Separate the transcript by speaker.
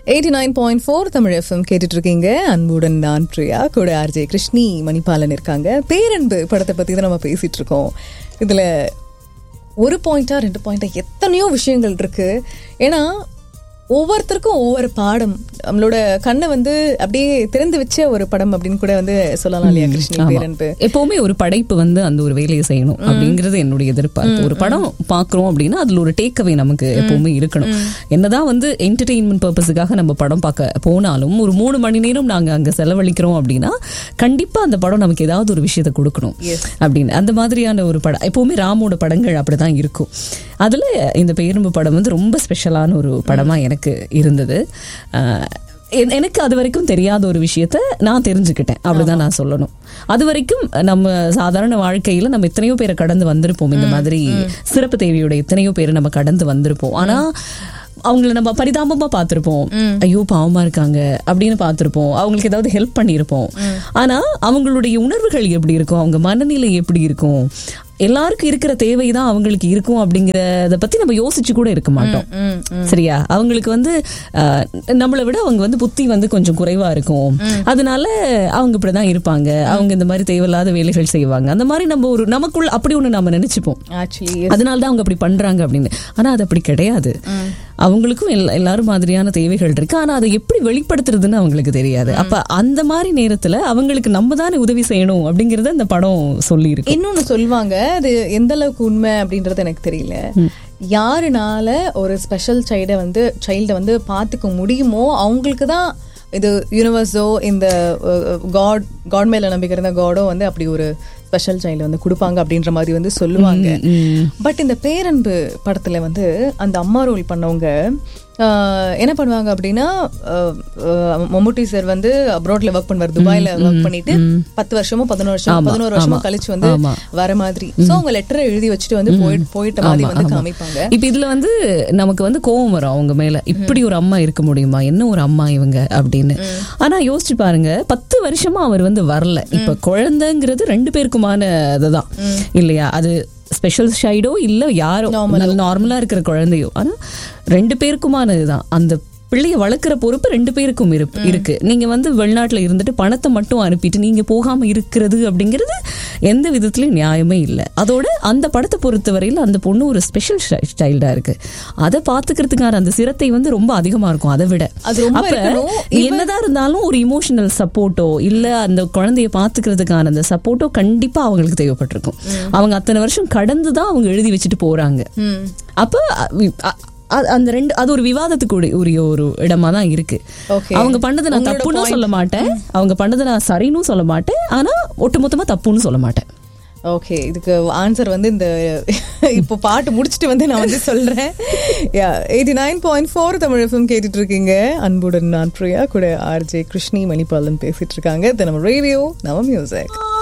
Speaker 1: Eighty nine point four Tamil FM கேட்டுட்டு இருக்கீங்க அன்புடன் நான் பிரியா கூட ஆர்ஜே கிருஷ்ணி மணிபாலன் இருக்காங்க பேரன்பு படத்தை பற்றி தான் நம்ம பேசிட்டு இருக்கோம் இதில் ஒரு பாயிண்டா ரெண்டு பாயிண்டா எத்தனையோ விஷயங்கள் இருக்கு ஏன்னா ஒவ்வொருத்தருக்கும் ஒவ்வொரு பாடம் நம்மளோட கண்ணை வந்து அப்படியே திறந்து வச்ச ஒரு படம் அப்படின்னு கூட வந்து சொல்லலாம் இல்லையா கிருஷ்ணி
Speaker 2: ஆமா.
Speaker 1: பேரன்பு
Speaker 2: எப்பவுமே ஒரு படைப்பு வந்து அந்த ஒரு வேலையை செய்யணும் அப்படிங்கிறது என்னுடைய எதிர்பார்ப்பு ஒரு படம் பாக்குறோம் அப்படின்னா அதுல ஒரு டேக்அவே நமக்கு எப்பவுமே இருக்கணும் என்னதான் வந்து என்டர்டெயின்மெண்ட் பர்பஸுக்காக நம்ம படம் பார்க்க போனாலும் ஒரு மூணு மணி நேரம் நாங்க அங்க செலவழிக்கிறோம் அப்படின்னா கண்டிப்பா அந்த படம் நமக்கு ஏதாவது ஒரு விஷயத்தை கொடுக்கணும் அப்படின்னு அந்த மாதிரியான ஒரு படம் எப்பவுமே ராமோட படங்கள் அப்படிதான் இருக்கும் அதுல இந்த பேரும்பு படம் வந்து ரொம்ப ஸ்பெஷலான ஒரு படமா எனக்கு இருந்தது அஹ், எ- எனக்கு அது வரைக்கும் தெரியாத ஒரு விஷயத்த நான் தெரிஞ்சுக்கிட்டேன் அப்படிதான் நான் சொல்லணும் அது வரைக்கும் நம்ம சாதாரண வாழ்க்கையில நம்ம எத்தனையோ பேரை கடந்து வந்திருப்போம் இந்த மாதிரி சிறப்பு தேவையோட எத்தனையோ பேரை நம்ம கடந்து வந்திருப்போம் ஆனா அவங்கள நம்ம பரிதாபமா பார்த்திருப்போம் ஐயோ பாவமா இருக்காங்க அப்படின்னு பார்த்திருப்போம் அவங்களுக்கு ஏதாவது ஹெல்ப் பண்ணியிருப்போம் ஆனா அவங்களுடைய உணர்வுகள் எப்படி இருக்கும் அவங்க மனநிலை எப்படி இருக்கும் எல்லாருக்கும் இருக்கிற தேவைதான் அவங்களுக்கு இருக்கும் அப்படிங்கறத பத்தி நம்ம யோசிச்சு கூட இருக்க மாட்டோம் சரியா அவங்களுக்கு வந்து அஹ், நம்மளை விட அவங்க வந்து புத்தி வந்து கொஞ்சம் குறைவா இருக்கும் அதனால அவங்க இப்படிதான் இருப்பாங்க அவங்க இந்த மாதிரி தேவையில்லாத வேலைகள் செய்வாங்க அந்த மாதிரி நம்ம ஒரு நமக்குள்ள அப்படி ஒண்ணு நம்ம நினைச்சுப்போம்
Speaker 1: ஆக்சுவலி
Speaker 2: அதனால தான் அவங்க அப்படி பண்றாங்க அப்படின்னு ஆனா அது அப்படி கிடையாது அவங்களுக்கும் எல்லா- எல்லாரும் மாதிரியான தேவைகள் இருக்கு ஆனா அதை எப்படி வெளிப்படுத்துறதுன்னு அவங்களுக்கு தெரியாது அப்ப அந்த மாதிரி நேரத்துல அவங்களுக்கு நம்ம தானே உதவி செய்யணும் அப்படிங்கறத இந்த படம் சொல்லி இருக்கு
Speaker 1: இன்னொன்னு சொல்லுவாங்க அது எந்த அளவுக்கு உண்மை அப்படின்றது எனக்கு தெரியல யாருனால ஒரு ஸ்பெஷல் சைல்டை வந்து சைல்டை வந்து பார்த்துக்க முடியுமோ அவங்களுக்கு தான் இது யூனிவர்ஸோ இந்த காட் காட் மேல நம்பிக்கை இருந்த காடோ வந்து அப்படி ஒரு ஸ்பெஷல் சைல்டு வந்து கொடுப்பாங்க அப்படின்ற மாதிரி வந்து சொல்லுவாங்க பட் இந்த பேரன்பு படத்துல வந்து அந்த அம்மா ரோல் பண்ணவங்க ஆஹ், என்ன பண்ணுவாங்க அப்படின்னா ஆஹ், ஆஹ், மம்முட்டி சார் வந்து அப்ராட்ல ஒர்க் பண்ணுவார் துபாயில ஒர்க் பண்ணிட்டு பத்து வருஷமோ பதினோரு வருஷம்
Speaker 2: ஆமா,
Speaker 1: பதினோரு வருஷமா
Speaker 2: ஆமா.
Speaker 1: கழிச்சு வந்து
Speaker 2: ஆமா.
Speaker 1: வர மாதிரி சோ அவங்க லெட்டரை எழுதி வச்சுட்டு வந்து போயிட்டு போயிட்ட மாதிரி வந்து காமிப்பாங்க
Speaker 2: இப்ப இதுல வந்து நமக்கு வந்து கோவம் வரும் அவங்க மேல இப்படி ஒரு அம்மா இருக்க முடியுமா என்ன ஒரு அம்மா இவங்க அப்படின்னு ஆனா யோசிச்சு பாருங்க பத்து வருஷமா அவர் வந்து வரல இப்ப குழந்தைங்கிறது ரெண்டு பேருக்குமான அதுதான் இல்லையா அது ஸ்பெஷல் ஷைடோ இல்ல யாரோ நார்மலா இருக்கிற குழந்தையோ ஆனா ரெண்டு பேருக்குமானதுதான் அந்த பிள்ளைய வளர்க்குற பொறுப்பு ரெண்டு பேருக்கும் இருப்பு இருக்கு நீங்க வந்து வெளிநாட்டுல இருந்துட்டு பணத்தை மட்டும் அனுப்பிட்டு நீங்க போகாம இருக்கிறது அப்படிங்கிறது எந்த விதத்துலயும் நியாயமே இல்லை அதோட அந்த படத்தை பொறுத்தவரையில அந்த பொண்ணு ஒரு ஸ்பெஷல் சைல்டா இருக்கு அதை பாத்துக்கிறதுக்கான அந்த சிரத்தை வந்து ரொம்ப அதிகமா இருக்கும் அதை விட
Speaker 1: அது ரொம்ப
Speaker 2: அப்ப
Speaker 1: இருக்கணும்.
Speaker 2: என்னதான் இருந்தாலும் ஒரு இமோஷனல் சப்போர்ட்டோ இல்ல அந்த குழந்தைய பாத்துக்கிறதுக்கான அந்த சப்போர்ட்டோ கண்டிப்பா அவங்களுக்கு தேவைப்பட்டிருக்கும் அவங்க அத்தனை வருஷம் கடந்து தான் அவங்க எழுதி வச்சுட்டு போறாங்க
Speaker 1: ம்.
Speaker 2: அப்ப அ- வி- அ- அ- அந்த ரெண்டு அது ஒரு விவாதத்துக்கு உரிய- உரிய ஒரு இடமா தான் இருக்கு
Speaker 1: Okay.
Speaker 2: அவங்க பண்ணதை நான்
Speaker 1: உங்களோட
Speaker 2: தப்புன்னு
Speaker 1: point.
Speaker 2: சொல்ல மாட்டேன் அவங்க பண்ணதை நான் சரின்னு சொல்ல மாட்டேன் ஆனா ஒட்டுமொத்தமா தப்புன்னு சொல்ல மாட்டேன்
Speaker 1: ஓகே இதுக்கு ஆன்சர் வந்து இந்த இப்போ பாட்டு முடிச்சுட்டு வந்து நான் வந்து சொல்றேன் eighty nine point four Tamil FM கேட்டுட்டு இருக்கீங்க அன்புடன் நான் பிரியா கூட ஆர்ஜே கிருஷ்ணி மணிபாலன் பேசிட்டு இருக்காங்க இது நம்ம ரேடியோ நம்ம மியூசிக்